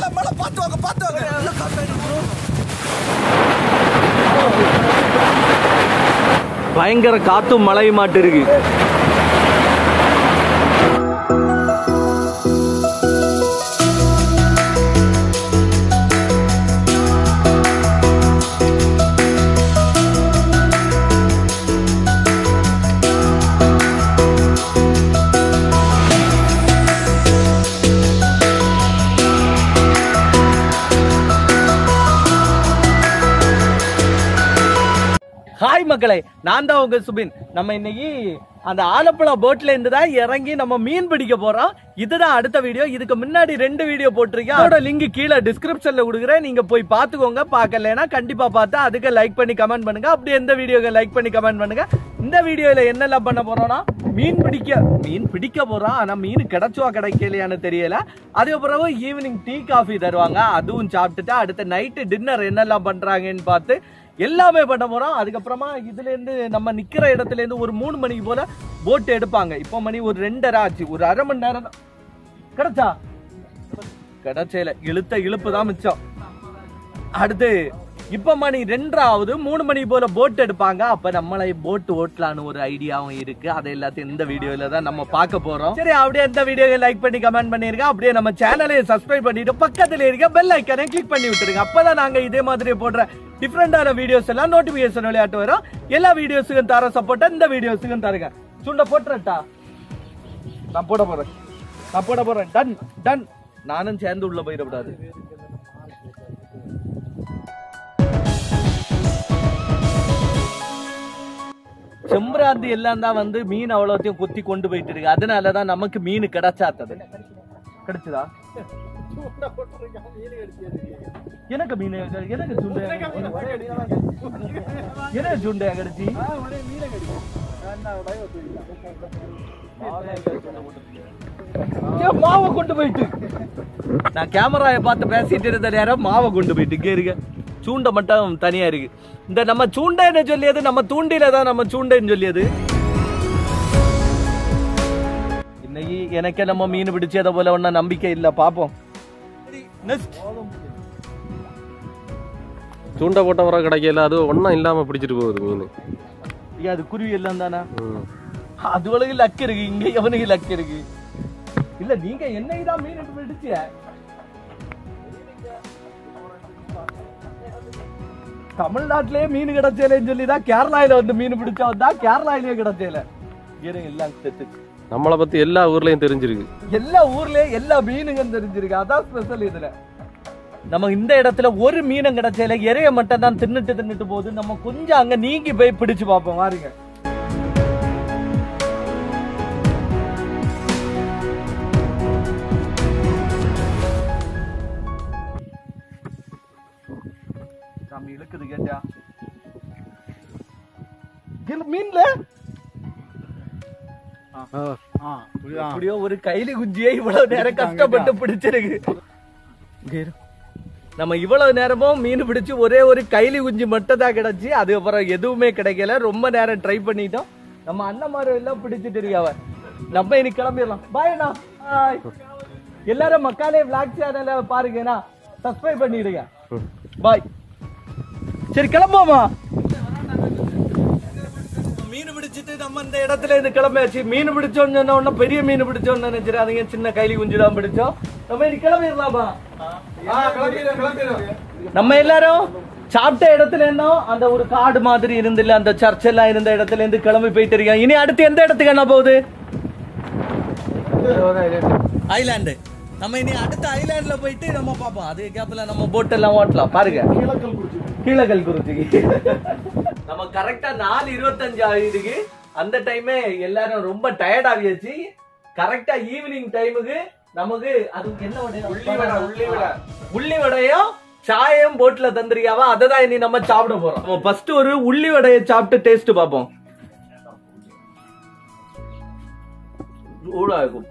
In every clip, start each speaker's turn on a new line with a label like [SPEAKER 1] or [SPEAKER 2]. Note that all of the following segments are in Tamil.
[SPEAKER 1] மழை மழை பார்த்து வாங்க பார்த்து வாங்க உள்ள காத்தாயிடும் bro.
[SPEAKER 2] பயங்கர காத்தும் மழையும் மாட்டு இருக்கு ஹாய் மக்களே நான் தான் உங்க சுபின் நம்ம இன்னைக்கு அந்த ஆலப்புழா போட்ல இருந்து தான் இறங்கி நம்ம மீன் பிடிக்க போறோம் இதுதான் அடுத்த வீடியோ இதுக்கு முன்னாடி ரெண்டு வீடியோ போட்டிருக்கேன் அதோட லிங்க் கீழே டிஸ்கிரிப்ஷன்ல கொடுக்குறேன் நீங்க போய் பாத்துக்கோங்க பார்க்கலனா கண்டிப்பா பார்த்தா அதுக்கு லைக் பண்ணி கமெண்ட் பண்ணுங்க அப்படி எந்த வீடியோக்கு லைக் பண்ணி கமெண்ட் பண்ணுங்க இந்த வீடியோல என்னெல்லாம் பண்ண போறோம்னா மீன் பிடிக்க மீன் பிடிக்க போறோம் ஆனா மீன் கிடைச்சுவா கிடைக்கலையான்னு தெரியல அதுக்கப்புறம் ஈவினிங் டீ காஃபி தருவாங்க அதுவும் சாப்பிட்டுட்டு அடுத்த நைட்டு டின்னர் என்னெல்லாம் பண்றாங்கன்னு பார்த்து எல்லாமே பண்ண போறோம் அதுக்கப்புறமா இதுல இருந்து நம்ம நிக்கிற இடத்துல இருந்து ஒரு மூணு மணிக்கு போல போட் எடுப்பாங்க இப்போ மணி ஒரு ரெண்டரை ஆச்சு ஒரு அரை மணி நேரம் தான் கிடைச்சா கிடைச்சல இழுத்த இழுப்பு தான் மிச்சம் அடுத்து இப்ப மணி ரெண்டாவது மூணு மணி போல போட் எடுப்பாங்க அப்ப நம்மளை போட் ஓட்டலான்னு ஒரு ஐடியாவும் இருக்கு அதை எல்லாத்தையும் இந்த வீடியோல தான் நம்ம பார்க்க போறோம் சரி அப்படியே இந்த வீடியோவை லைக் பண்ணி கமெண்ட் பண்ணிருங்க அப்படியே நம்ம சேனலையும் சப்ஸ்கிரைப் பண்ணிட்டு பக்கத்துல இருக்க பெல் ஐக்கனை கிளிக் பண்ணி விட்டுருங்க அப்பதான் நாங்க இதே மாதிரி போடுற டிஃப்ரெண்டான வீடியோஸ் எல்லாம் நோட்டிபிகேஷன் விளையாட்டு வரும் எல்லா வீடியோஸுக்கும் தர சப்போர்ட்டா இந்த வீடியோஸுக்கும் தருங்க சுண்ட போட்டுறட்டா நான் போட போறேன் நான் போட போறேன் டன் டன் நானும் சேர்ந்து உள்ள போயிடக்கூடாது செம்பராந்தி எல்லாம் தான் வந்து மீன் அவ்வளோத்தையும் கொத்தி கொண்டு போயிட்டு இருக்கு அதனாலதான் நமக்கு மீன் கிடைச்சாத்தது கிடைச்சதா எனக்கு மீன் எனக்கு சுண்டு எனக்கு சுண்டையா கிடைச்சி ஏன் மாவை கொண்டு போயிட்டு நான் கேமராவை பார்த்து பேசிட்டு இருந்த நேரம் மாவை கொண்டு போயிட்டு இங்கே இருக்க சூண்டை மட்டும் தனியா இருக்கு இந்த நம்ம சூண்டைன்னு சொல்லியது நம்ம தூண்டில தான் நம்ம சூண்டைன்னு சொல்லியது இன்னைக்கு எனக்கே நம்ம மீன் பிடிச்சத போல ஒன்றும் நம்பிக்கை இல்லை பார்ப்போம் நெக்ஸ்ட்
[SPEAKER 3] சூண்டை போட்ட உரம் கிடைக்கல அது ஒன்றும் இல்லாமல் பிடிச்சிட்டு போகுது மீன்
[SPEAKER 2] அது குருவி எல்லாம் தானே
[SPEAKER 3] ம்.
[SPEAKER 2] அதுவளுக்கு லக் இருக்கு இங்க எவனுக்கு லக் இருக்கு இல்ல நீங்க என்னைக்கு தான் மீன் எடுத்து பிடிச்சிய தமிழ்நாட்டிலேயே மீன் கிடைச்சேலன்னு சொல்லி தான் கேரளாயில வந்து மீன் பிடிச்சா வந்தா கேரளாயிலேயே கிடைச்சேல இருங்க எல்லாம் செத்துச்சு
[SPEAKER 3] நம்மளை பற்றி எல்லா ஊர்லேயும் தெரிஞ்சிருக்கு
[SPEAKER 2] எல்லா ஊர்லயே எல்லா மீனுங்க தெரிஞ்சிருக்கு அதான் ஸ்பெஷல் இதுல நம்ம இந்த இடத்துல ஒரு மீனும் கிடைச்சல இறைய மட்டும் தான் தின்னுட்டு தின்னுட்டு போகுது நம்ம கொஞ்சம் அங்க நீங்கி போய் பிடிச்சு பார்ப்போம் வாருங்க நம்ம இழுக்குது கேட்டியா இல்ல, மீன்ல எப்படியோ ஒரு கைலி குஞ்சியே இவ்வளவு நேரம் கஷ்டப்பட்டு பிடிச்சிருக்கு இங்க இரு. நம்ம இவ்வளவு நேரமும் மீன் பிடிச்சு ஒரே ஒரு கைலி குஞ்சு மட்டும் தான் கிடைச்சு அதுக்கப்புறம் எதுவுமே கிடைக்கல ரொம்ப நேரம் ட்ரை பண்ணிட்டோம் நம்ம அண்ணன் எல்லாம் பிடிச்சிட்டு இருக்காவ நம்ம இனி கிளம்பிடலாம் பாய் அண்ணா பாய் எல்லாரும் மக்காலே விளாக் சேனல பாருங்கண்ணா சப்ஸ்கிரைப் பண்ணிடுங்க பாய் சரி கிளம்புவோமா மீன் பிடிச்சிட்டு நம்ம இந்த இடத்துல இருந்து கிளம்பியாச்சு மீன் பிடிச்சோன்னு சொன்ன உடனே பெரிய மீன் பிடிச்சோன்னு நினைச்சிடாதீங்க சின்ன கைலி குஞ்சு தான் பிடிச்சோம் நம்ம இனி கிளம்பிடலாமா நம்ம எல்லாரும் சாப்பிட்ட இடத்துல இருந்தோம் அந்த ஒரு காடு மாதிரி இருந்தில்ல அந்த சர்ச் எல்லாம் இருந்த இடத்துல இருந்து கிளம்பி போயிட்டு இருக்கோம் இனி அடுத்து எந்த இடத்துக்கு என்ன போகுது ஐலாண்டு நம்ம இனி அடுத்த ஐலாண்ட்ல போயிட்டு நம்ம பார்ப்போம் அது கேப்ல நம்ம போட் எல்லாம் ஓட்டலாம் பாருங்க கீழக்கல் குறிச்சிக்கு நம்ம கரெக்டா நாலு இருபத்தஞ்சு ஆயிடுக்கு அந்த டைமே எல்லாரும் ரொம்ப டயர்ட் ஆகியாச்சு கரெக்டா ஈவினிங் டைமுக்கு நமக்கு அதுக்கு என்ன வடை உள்ளி வடையும் சாயம் போட்ல தந்திரிக்காவா அதை தான் இனி நம்ம சாப்பிட போறோம் நம்ம ஃபர்ஸ்ட் ஒரு உள்ளி வடையை சாப்பிட்டு டேஸ்ட் பார்ப்போம் சூடா இருக்கும்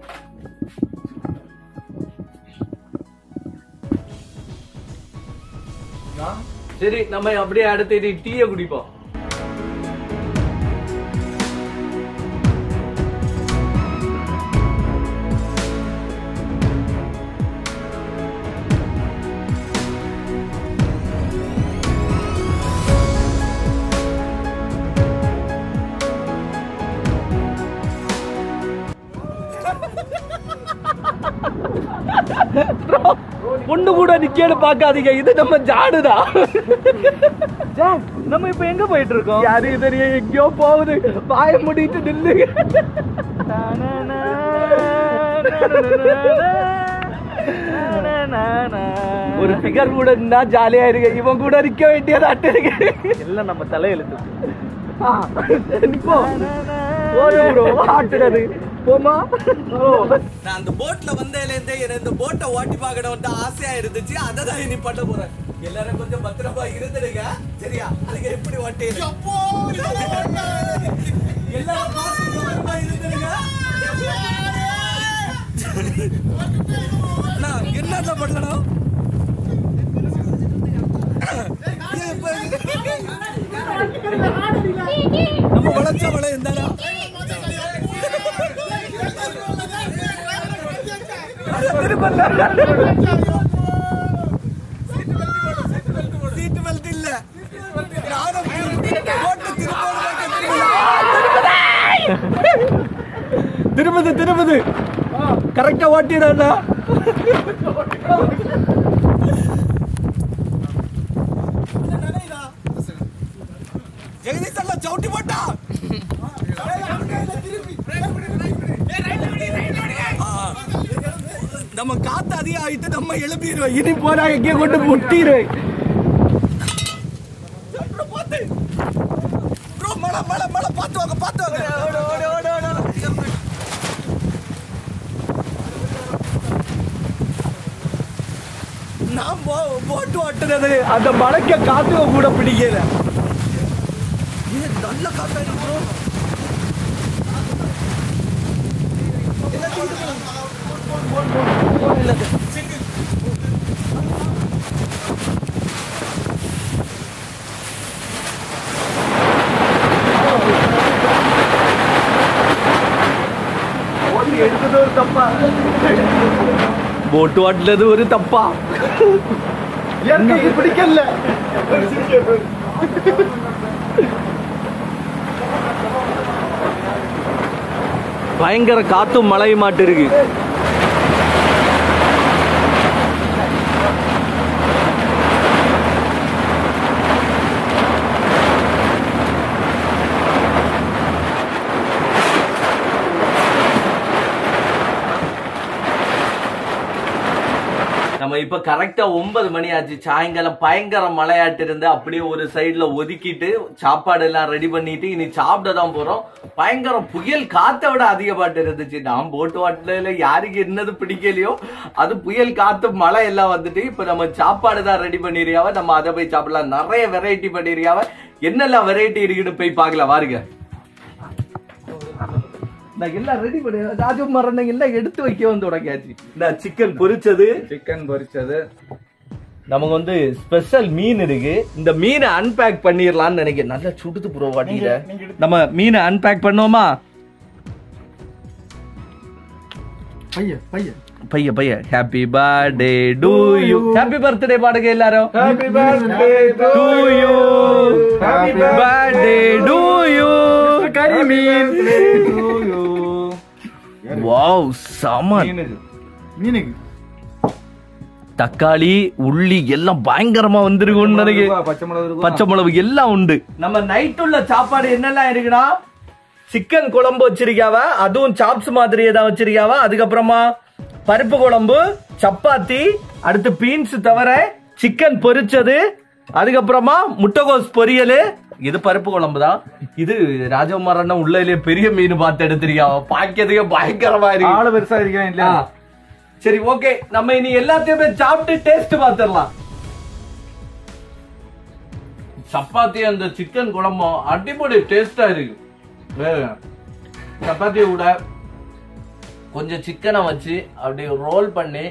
[SPEAKER 2] சரி நம்ம அப்படியே அடுத்து இனி டீயை குடிப்போம் பொண்ணு கூட நிக்கேன்னு பாக்காதீங்க இது நம்ம ஜாடுதா நம்ம இப்ப எங்க போயிட்டு இருக்கோம் யாரு தெரியும் எங்கேயோ போகுது வாய முடிட்டு நில்லுங்க ஒரு ஃபிகர் கூட இருந்தா ஜாலியா இருக்கு இவன் கூட நிக்க வேண்டியது அட்டு இருக்கு எல்லாம் நம்ம தலையெழுத்து ஆ, நிப்போ. போடு bro, ஆட்டுறது. போமா நான் அந்த போட்ல வந்ததுல இருந்தே எனக்கு இந்த போட்டை ஓட்டி பார்க்கணும்னு ஆசையா இருந்துச்சு அதை தான் இனி பண்ண போறேன் எல்லாரும் கொஞ்சம் பத்திரமா இருந்துடுங்க சரியா அதுக்கு எப்படி ஓட்டி எல்லாரும் பார்த்து கவனமா இருந்துடுங்க அண்ணா, என்னண்ணா பண்ணணும் நம்ம வளர்ச்ச மழை இருந்தாரா சீட்டு பெல்ட் இல்ல நானும் போட்டு திரும்புது திரும்புது கரெக்டா ஓட்டிடா ஜெகதீஷ் எல்லாம் சவுட்டி போட்டா ஆ. நம்ம காத்து அதிகம் ஆயிட்டு நம்ம எழுப்பிடுவோம் இனி போனா எங்கே கொண்டு முட்டிடு ப்ரோ மழை மழை மழை பார்த்து வாங்க பார்த்து வாங்க நான் போ- போட்டு ஓட்டுறது அந்த மழைக்க காத்து கூட பிடிக்கல இது நல்ல காத்தா இருக்கு bro. ஓட்டி எடுத்தது ஒரு தப்பா போட்டு ஓட்டுறது ஒரு தப்பா எனக்கு பிடிக்கல பயங்கர காத்தும் மழையும் மாட்டு இருக்கு நம்ம இப்ப கரெக்டா ஒன்பது மணி ஆச்சு சாயங்காலம் பயங்கர மழையாட்டு இருந்து அப்படியே ஒரு சைடுல ஒதுக்கிட்டு சாப்பாடு எல்லாம் ரெடி பண்ணிட்டு இனி சாப்பிட தான் போறோம் பயங்கரம் புயல் காத்தை விட அதிகப்பாட்டு இருந்துச்சு நான் போட்டு வாட்டில யாருக்கு என்னது பிடிக்கலையோ அது புயல் காத்து மழை எல்லாம் வந்துட்டு இப்ப நம்ம சாப்பாடு தான் ரெடி பண்ணிருக்காவ நம்ம அதை போய் சாப்பிடலாம் நிறைய வெரைட்டி பண்ணிருக்காவ என்னெல்லாம் வெரைட்டி இருக்குன்னு போய் பார்க்கலாம் வாருங்க நான் எல்லாம் ரெடி பண்ணி ராஜு மரணம் எல்லாம் எடுத்து வைக்க வந்து உடக்காச்சு இந்த சிக்கன் பொரிச்சது
[SPEAKER 1] சிக்கன் பொரிச்சது
[SPEAKER 2] நமக்கு வந்து ஸ்பெஷல் மீன் இருக்கு இந்த மீனை அன்பேக் பண்ணிடலாம்னு நினைக்கிறேன் நல்லா சுடுது ப்ரோ வாட்டியில நம்ம மீனை அன்பேக் பண்ணோமா
[SPEAKER 1] பைய பைய
[SPEAKER 2] பைய பைய happy birthday to you happy birthday பாடுங்க எல்லாரும்
[SPEAKER 1] Happy birthday to
[SPEAKER 2] to you
[SPEAKER 1] Happy
[SPEAKER 2] birthday to you
[SPEAKER 1] கரிமீன்
[SPEAKER 2] வாவ் சமன்
[SPEAKER 1] மீனுக்கு மீனுக்கு
[SPEAKER 2] தக்காளி உள்ளி எல்லாம் பயங்கரமா வந்திருக்கும்னு நினைக்கிறேன்
[SPEAKER 1] பச்சை மிளகு இருக்கும்
[SPEAKER 2] பச்சை மிளகு எல்லாம் உண்டு நம்ம நைட் உள்ள சாப்பாடு என்னெல்லாம் இருக்குன்னா சிக்கன் குழம்பு வச்சிருக்காவ அதுவும் சாப்ஸ் மாதிரியே தான் வச்சிருக்காவ அதுக்கப்புறமா பருப்பு குழம்பு சப்பாத்தி அடுத்து பீன்ஸ் தவிர சிக்கன் பொரிச்சது அதுக்கப்புறமா முட்டைகோஸ் பொரியல் இது பருப்பு குழம்பு தான் இது ராஜகுமாரன் உள்ளதுலயே பெரிய மீன் பார்த்து எடுத்திருக்காவ பாக்கிறதுக்கே பயங்கரமா இருக்கு
[SPEAKER 1] ஆளு பெருசா இருக்கிறேன் இல்ல
[SPEAKER 2] ஆ. சரி ஓகே நம்ம இனி எல்லாத்தையுமே சாப்பிட்டு டேஸ்ட் பார்த்துடலாம் சப்பாத்தி அந்த சிக்கன் குழம்பும் அடிப்படை டேஸ்டா இருக்கு வேற. சப்பாத்தி கூட கொஞ்சம் சிக்கனை வச்சு அப்படியே ரோல் பண்ணி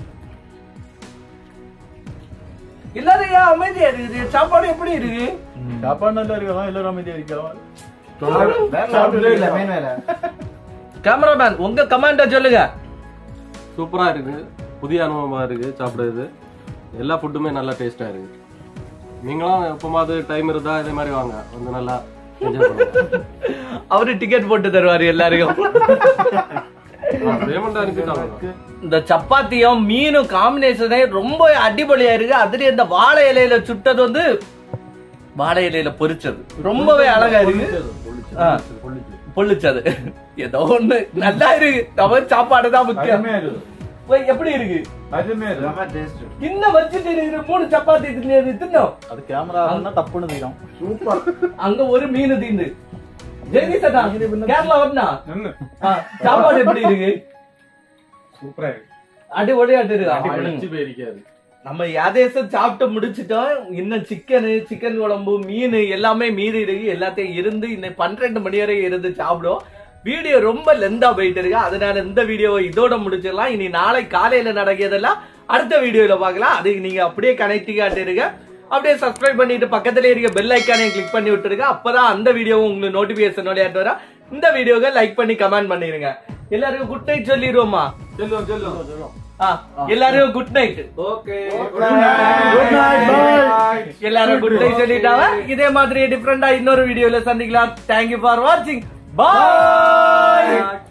[SPEAKER 2] எல்லாரும் ஏன் அமைதியா இருக்குது சாப்பாடு எப்படி இருக்கு
[SPEAKER 1] சாப்பாடு நல்லா இருக்கலாம் எல்லாரும் அமைதியா இருக்கலாம்
[SPEAKER 2] இல்ல,
[SPEAKER 1] மெயின் வேலை
[SPEAKER 2] கேமராமேன் உங்க கமெண்ட சொல்லுங்க
[SPEAKER 3] சூப்பரா இருக்கு புதிய அனுபவமா இருக்கு சாப்பிடுறது எல்லா ஃபுட்டுமே நல்லா டேஸ்டா இருக்கு நீங்களும் எப்பமாவது டைம் இருந்தா இதே மாதிரி வாங்க வந்து நல்லா என்ஜாய் பண்ணுங்க
[SPEAKER 2] அவரு டிக்கெட் போட்டு தருவாரு எல்லாருக்கும்
[SPEAKER 3] பேமெண்ட் அனுப்பிட்டாங்க
[SPEAKER 2] இந்த சப்பாத்தியும் மீனும் காம்பினேஷனே ரொம்ப அடிபொலியா இருக்கு அதுல இந்த வாழை இலையில சுட்டது வந்து வாழை இலையில பொரிச்சது ரொம்பவே அழகா இருக்கு ஆ. பொள்ளிச்சது ஏதோ ஒண்ணு நல்லா இருக்கு நம்ம சாப்பாடு தான் முக்கியம்
[SPEAKER 1] அருமையா இருக்கு
[SPEAKER 2] போய் எப்படி இருக்கு
[SPEAKER 1] அருமையா இருக்கு
[SPEAKER 2] இன்னும் வச்சுட்டு இருக்கு மூணு சப்பாத்தி தின்னு தின்னோம்
[SPEAKER 1] அது கேமரா தப்புன்னு தெரியும்
[SPEAKER 3] சூப்பர்
[SPEAKER 2] அங்க ஒரு மீன் தீந்து ஜெகதீசனா கேரளா வரனா ஆ, சாப்பாடு எப்படி இருக்கு
[SPEAKER 3] சூப்பரா இருக்கு
[SPEAKER 2] அடி ஒடியாட்டு இருக்கு
[SPEAKER 3] அடிச்சு போயிருக்காது
[SPEAKER 2] நம்ம யாதேசம் சாப்பிட்டு முடிச்சிட்டோம் இன்னும் சிக்கனு சிக்கன் குழம்பு மீன் எல்லாமே மீறி இருக்கு எல்லாத்தையும் இருந்து இன்னும் பன்னிரெண்டு மணி வரை இருந்து சாப்பிடுவோம் வீடியோ ரொம்ப லெந்தா போயிட்டு இருக்கு அதனால இந்த வீடியோவை இதோட முடிச்சிடலாம் இனி நாளை காலையில நடக்கிறதெல்லாம் அடுத்த வீடியோல பார்க்கலாம் அதுக்கு நீங்க அப்படியே கனெக்ட் காட்டிருங்க அப்படியே சப்ஸ்கிரைப் பண்ணிட்டு பக்கத்துல இருக்க பெல் ஐக்கானையும் கிளிக் பண்ணி விட்டுருங்க அப்பதான் அந்த வீடியோவும் உங்களுக்கு நோட்டிபிகேஷனோட வரும் இந்த வீடியோவை லைக் பண்ணி கமெண்ட் பண்ணிருங்க எல்லாருக்கும் குட் நைட் சொல்லிடுவோமா
[SPEAKER 1] செல்லும் செல்லும்
[SPEAKER 2] ஆ, எல்லாரும் good night
[SPEAKER 3] okay
[SPEAKER 1] good night bye
[SPEAKER 2] எல்லாரும் குட் நைட் சொல்லிட்டாங்க இதே மாதிரி டிஃப்ரெண்டா இன்னொரு வீடியோல சந்திக்கலாம் தேங்க்யூ ஃபார் வாட்சிங் பாய்